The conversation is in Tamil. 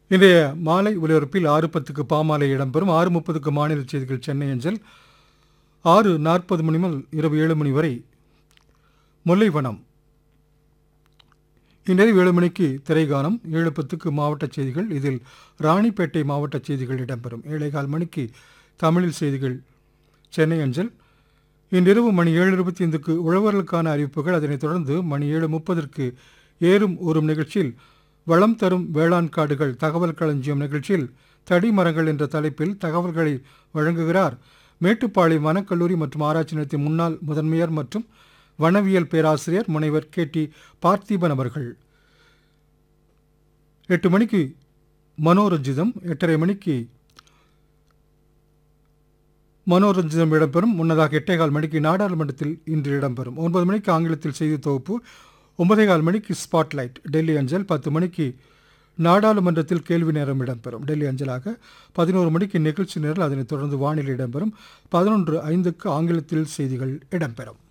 இன்றைய மாலை ஒலிபரப்பில் ஆறு பத்துக்கு பாமாலை இடம்பெறும் ஆறு முப்பதுக்கு மாநில செய்திகள் சென்னை அஞ்சல் ஆறு நாற்பது மணி முதல் இரவு ஏழு மணி வரை முல்லைவனம் இன்றிரவு ஏழு மணிக்கு திரைகானம் ஏழு பத்துக்கு மாவட்ட செய்திகள் இதில் ராணிப்பேட்டை மாவட்ட செய்திகள் இடம்பெறும் ஏழேகால் மணிக்கு தமிழில் செய்திகள் சென்னை அஞ்சல் இன்றிரவு மணி ஏழு இருபத்தி ஐந்துக்கு உழவர்களுக்கான அறிவிப்புகள் அதனைத் தொடர்ந்து மணி ஏழு முப்பதற்கு ஏறும் ஊறும் நிகழ்ச்சியில் வளம் தரும் வேளாண் காடுகள் தகவல் களஞ்சியம் நிகழ்ச்சியில் தடி மரங்கள் என்ற தலைப்பில் தகவல்களை வழங்குகிறார் மேட்டுப்பாளையம் வனக்கல்லூரி மற்றும் ஆராய்ச்சி நிலையத்தின் முன்னாள் முதன்மையர் மற்றும் வனவியல் பேராசிரியர் முனைவர் கே டி பார்த்திபன் அவர்கள் எட்டு மணிக்கு மனோரஞ்சிதம் எட்டரை மணிக்கு மனோரஞ்சிதம் இடம்பெறும் முன்னதாக எட்டேகால் மணிக்கு நாடாளுமன்றத்தில் இன்று இடம்பெறும் ஒன்பது மணிக்கு ஆங்கிலத்தில் செய்தி தொகுப்பு ஒன்பதே கால் மணிக்கு ஸ்பாட்லைட் டெல்லி அஞ்சல் பத்து மணிக்கு நாடாளுமன்றத்தில் கேள்வி நேரம் இடம்பெறும் டெல்லி அஞ்சலாக பதினோரு மணிக்கு நிகழ்ச்சி நேரில் அதனைத் தொடர்ந்து வானிலை இடம்பெறும் பதினொன்று ஐந்துக்கு ஆங்கிலத்தில் செய்திகள் இடம்பெறும்